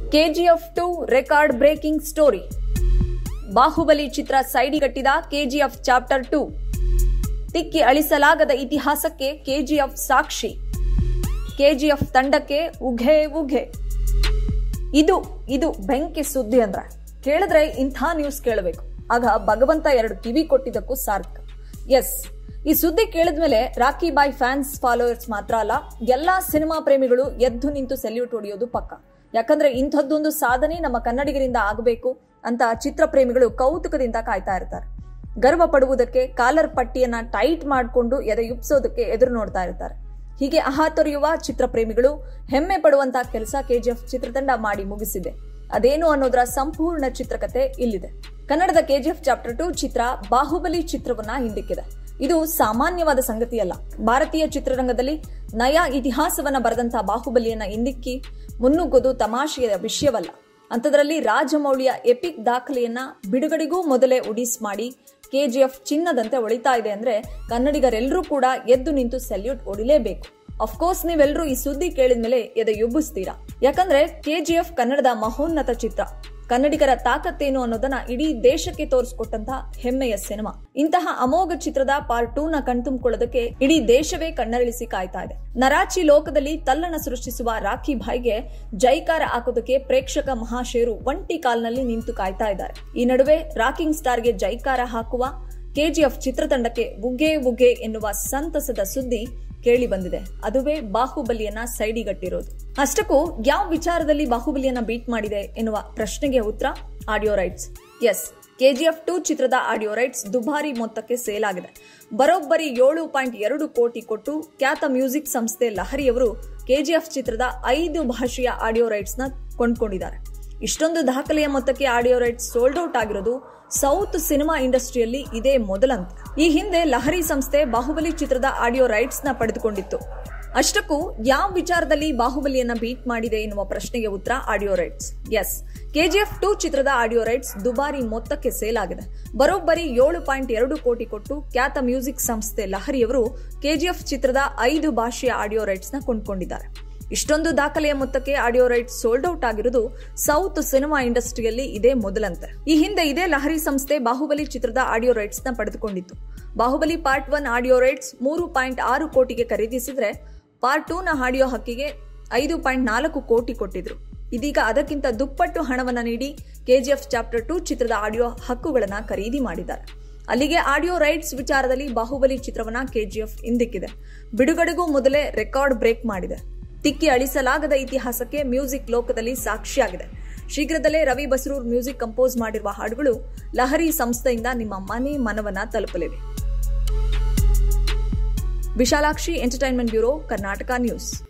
KGF two record breaking story Baahubali ಚಿತ್ರ ಸೈಡಿಗಟ್ಟಿದ KGF chapter two ತಿಕ್ಕಿ ಅಳಿಸಲಾಗದ ಇತಿಹಾಸಕ್ಕೆ ಕೆಜಿಎಫ್ ಸಾಕ್ಷಿ ಕೆಜಿಎಫ್ ತಂಡಕ್ಕೆ ಉಘೆ ಉಘೆ ಇದು ಇದು ಬೆಂಕಿ ಸುದ್ದಿ ಅಂದ್ರ ಕೇಳಿದ್ರೆ ಇಂಥ ನ್ಯೂಸ್ ಕೇಳಬೇಕು ಆಗ ಭಗವಂತ ಎರಡು ಕಿವಿ ಕೊಟ್ಟಿದ್ದಕ್ಕೂ ಸಾರ್ಥಕ ಎಸ್ ಈ ಸುದ್ದಿ ಕೇಳಿದ್ಮೇಲೆ ರಾಕಿ ಬಾಯ್ ಫ್ಯಾನ್ಸ್ ಫಾಲೋವರ್ಸ್ ಮಾತ್ರ ಅಲ್ಲ ಎಲ್ಲಾ ಸಿನಿಮಾ ಪ್ರೇಮಿಗಳು ಎದ್ದು ನಿಂತು ಸೆಲ್ಯೂಟ್ ಹೊಡೆಯೋದು ಪಕ್ಕ ಯಾಕಂದ್ರೆ ಇಂಥದ್ದೊಂದು ಸಾಧನೆ ನಮ್ಮ ಕನ್ನಡಿಗರಿಂದ ಆಗಬೇಕು ಅಂತ ಚಿತ್ರ ಪ್ರೇಮಿಗಳು ಕೌತುಕದಿಂದ ಕಾಯ್ತಾ ಇರ್ತಾರೆ ಗರ್ವ ಪಡುವುದಕ್ಕೆ ಕಾಲರ್ ಪಟ್ಟಿಯನ್ನ ಟೈಟ್ ಮಾಡಿಕೊಂಡು ಎದೆ ಯುಪ್ಸೋದಕ್ಕೆ ಎದುರು ನೋಡ್ತಾ ಇರ್ತಾರೆ ಹೀಗೆ ಅಹಾತೊರೆಯುವ ಚಿತ್ರ ಪ್ರೇಮಿಗಳು ಹೆಮ್ಮೆ ಪಡುವಂತಹ ಕೆಲಸ ಕೆಜಿಎಫ್ ಚಿತ್ರತಂಡ ಮಾಡಿ ಮುಗಿಸಿದೆ ಅದೇನು ಅನ್ನೋದರ ಸಂಪೂರ್ಣ ಚಿತ್ರಕತೆ ಇಲ್ಲಿದೆ ಕನ್ನಡದ ಕೆಜಿಎಫ್ ಚಾಪ್ಟರ್ ಟು ಚಿತ್ರ ಬಾಹುಬಲಿ ಚಿತ್ರವನ್ನ ಹಿಂದಿಕ್ಕಿದೆ ಇದು ಸಾಮಾನ್ಯವಾದ ಸಂಗತಿಯಲ್ಲ ಭಾರತೀಯ ಚಿತ್ರರಂಗದಲ್ಲಿ ನಯ ಇತಿಹಾಸವನ್ನ ಬರೆದಂತಹ ಬಾಹುಬಲಿಯನ್ನ ಹಿಂದಿಕ್ಕಿ ಮುನ್ನುಗ್ಗೋದು ತಮಾಷೆಯ ವಿಷಯವಲ್ಲ ಅಂಥದ್ರಲ್ಲಿ ರಾಜಮೌಳಿಯ ಎಪಿಕ್ ದಾಖಲೆಯನ್ನ ಬಿಡುಗಡೆಗೂ ಮೊದಲೇ ಉಡಿಸ್ ಮಾಡಿ ಕೆಜಿಎಫ್ ಚಿನ್ನದಂತೆ ಒಳಿತಾ ಇದೆ ಅಂದ್ರೆ ಕನ್ನಡಿಗರೆಲ್ಲರೂ ಕೂಡ ಎದ್ದು ನಿಂತು ಸೆಲ್ಯೂಟ್ ಹೊಡಿಲೇಬೇಕು ಅಫ್ಕೋರ್ಸ್ ನೀವೆಲ್ಲರೂ ಈ ಸುದ್ದಿ ಕೇಳಿದ್ಮೇಲೆ ಎದೆ ಯುಬ್ಬಿಸ್ತೀರಾ ಯಾಕಂದ್ರೆ ಕೆಜಿಎಫ್ ಕನ್ನಡದ ಮಹೋನ್ನತ ಚಿತ್ರ ಕನ್ನಡಿಗರ ತಾಕತ್ತೇನು ಅನ್ನೋದನ್ನ ಇಡೀ ದೇಶಕ್ಕೆ ತೋರಿಸ್ಕೊಟ್ಟಂತಹ ಹೆಮ್ಮೆಯ ಸಿನಿಮಾ ಇಂತಹ ಅಮೋಘ ಚಿತ್ರದ ಪಾರ್ಟ್ ಟೂ ನ ಕಣ್ತುಂಬಿಕೊಳ್ಳೋದಕ್ಕೆ ಇಡೀ ದೇಶವೇ ಕಣ್ಣರಳಿಸಿ ಕಾಯ್ತಾ ಇದೆ ನರಾಚಿ ಲೋಕದಲ್ಲಿ ತಲ್ಲಣ ಸೃಷ್ಟಿಸುವ ರಾಖಿ ಭಾಯ್ಗೆ ಜೈಕಾರ ಹಾಕೋದಕ್ಕೆ ಪ್ರೇಕ್ಷಕ ಮಹಾಶಯರು ಒಂಟಿ ಕಾಲ್ನಲ್ಲಿ ನಿಂತು ಕಾಯ್ತಾ ಇದ್ದಾರೆ ಈ ನಡುವೆ ರಾಕಿಂಗ್ ಸ್ಟಾರ್ಗೆ ಜೈಕಾರ ಹಾಕುವ ಕೆಜಿಎಫ್ ಚಿತ್ರತಂಡಕ್ಕೆ ಉಗ್ಗೆ ಉಗ್ಗೆ ಎನ್ನುವ ಸಂತಸದ ಸುದ್ದಿ ಕೇಳಿ ಬಂದಿದೆ ಅದುವೇ ಬಾಹುಬಲಿಯನ್ನ ಸೈಡಿಗಟ್ಟಿರೋದು ಅಷ್ಟಕ್ಕೂ ಯಾವ ವಿಚಾರದಲ್ಲಿ ಬಾಹುಬಲಿಯನ್ನ ಬೀಟ್ ಮಾಡಿದೆ ಎನ್ನುವ ಪ್ರಶ್ನೆಗೆ ಉತ್ತರ audio rights yes KGF two ಚಿತ್ರದ ಆಡಿಯೋ ರೈಟ್ಸ್ ದುಬಾರಿ ಮೊತ್ತಕ್ಕೆ ಸೇಲ್ ಆಗಿದೆ ಬರೋಬ್ಬರಿ ಏಳು ಪಾಯಿಂಟ್ ಎರಡು ಕೋಟಿ ಕೊಟ್ಟು ಖ್ಯಾತ ಮ್ಯೂಸಿಕ್ ಸಂಸ್ಥೆ ಲಹರಿಯವರು ಕೆಜಿಎಫ್ ಚಿತ್ರದ ಐದು ಭಾಷೆಯ ಆಡಿಯೋ ರೈಟ್ಸ್ ನ ಕೊಂಡ್ಕೊಂಡಿದ್ದಾರೆ ಇಷ್ಟೊಂದು ದಾಖಲೆಯ ಮೊತ್ತಕ್ಕೆ ಆಡಿಯೋ ರೈಟ್ಸ್ ಸೋಲ್ಡ್ ಔಟ್ ಆಗಿರೋದು ಸೌತ್ ಸಿನಿಮಾ ಇಂಡಸ್ಟ್ರಿಯಲ್ಲಿ ಇದೇ ಮೊದಲಂತ ಈ ಹಿಂದೆ ಲಹರಿ ಸಂಸ್ಥೆ ಬಾಹುಬಲಿ ಚಿತ್ರದ ಆಡಿಯೋ ರೈಟ್ಸ್ ನ ಪಡೆದುಕೊಂಡಿತ್ತು ಅಷ್ಟಕ್ಕೂ ಯಾವ ವಿಚಾರದಲ್ಲಿ ಬಾಹುಬಲಿಯನ್ನ ಬೀಟ್ ಮಾಡಿದೆ ಎನ್ನುವ ಪ್ರಶ್ನೆಗೆ ಉತ್ತರ audio rights yes KGF two ಚಿತ್ರದ ಆಡಿಯೋ ರೈಟ್ಸ್ ದುಬಾರಿ ಮೊತ್ತಕ್ಕೆ ಸೇಲ್ ಆಗಿದೆ ಬರೋಬ್ಬರಿ ಏಳು ಪಾಯಿಂಟ್ ಎರಡು ಕೋಟಿ ಕೊಟ್ಟು ಖ್ಯಾತ ಮ್ಯೂಸಿಕ್ ಸಂಸ್ಥೆ ಲಹರಿಯವರು ಕೆಜಿಎಫ್ ಚಿತ್ರದ ಐದು ಭಾಷೆಯ ಆಡಿಯೋ ರೈಟ್ಸ್ ನ ಕೊಂಡ್ಕೊಂಡಿದ್ದಾರೆ ಇಷ್ಟೊಂದು ದಾಖಲೆಯ ಮೊತ್ತಕ್ಕೆ ಆಡಿಯೋ ರೈಟ್ಸ್ ಸೋಲ್ಡ್ ಔಟ್ ಆಗಿರುವುದು ಸೌತ್ ಸಿನಿಮಾ ಇಂಡಸ್ಟ್ರಿಯಲ್ಲಿ ಇದೇ ಮೊದಲಂತೆ ಈ ಹಿಂದೆ ಇದೇ ಲಹರಿ ಸಂಸ್ಥೆ ಬಾಹುಬಲಿ ಚಿತ್ರದ ಆಡಿಯೋ ರೈಟ್ಸ್ ನ ಪಡೆದುಕೊಂಡಿತ್ತು Baahubali part one audio rights ಮೂರು ಪಾಯಿಂಟ್ ಆರು ಕೋಟಿಗೆ ಖರೀದಿಸಿದ್ರೆ ಪಾರ್ಟ್ ಟೂ ನ ಆಡಿಯೋ ಹಕ್ಕಿಗೆ ಐದು ಪಾಯಿಂಟ್ ನಾಲ್ಕು ಕೋಟಿ ಕೊಟ್ಟಿದ್ರು ಇದೀಗ ಅದಕ್ಕಿಂತ ದುಪ್ಪಟ್ಟು ಹಣವನ್ನ ನೀಡಿ ಕೆಜಿಎಫ್ ಚಾಪ್ಟರ್ ಟೂ ಚಿತ್ರದ ಆಡಿಯೋ ಹಕ್ಕುಗಳನ್ನ ಖರೀದಿ ಮಾಡಿದ್ದಾರೆ ಅಲ್ಲಿಗೆ ಆಡಿಯೋ ರೈಟ್ಸ್ ವಿಚಾರದಲ್ಲಿ ಬಾಹುಬಲಿ ಚಿತ್ರವನ್ನ ಕೆಜಿಎಫ್ ಹಿಂದಿಕ್ಕಿದೆ ಬಿಡುಗಡೆಗೂ ಮೊದಲೇ ರೆಕಾರ್ಡ್ ಬ್ರೇಕ್ ಮಾಡಿದೆ ತಿಕ್ಕಿ ಅಳಿಸಲಾಗದ ಇತಿಹಾಸಕ್ಕೆ ಮ್ಯೂಸಿಕ್ ಲೋಕದಲ್ಲಿ ಸಾಕ್ಷಿಯಾಗಿದೆ ಶೀಘ್ರದಲ್ಲೇ ರವಿ ಬಸರೂರ್ ಮ್ಯೂಸಿಕ್ ಕಂಪೋಸ್ ಮಾಡಿರುವ ಹಾಡುಗಳು ಲಹರಿ ಸಂಸ್ಥೆಯಿಂದ ನಿಮ್ಮ ಮನೆ ಮನವನ್ನ ತಲುಪಲಿವೆ Vishalakshi entertainment bureau Karnataka news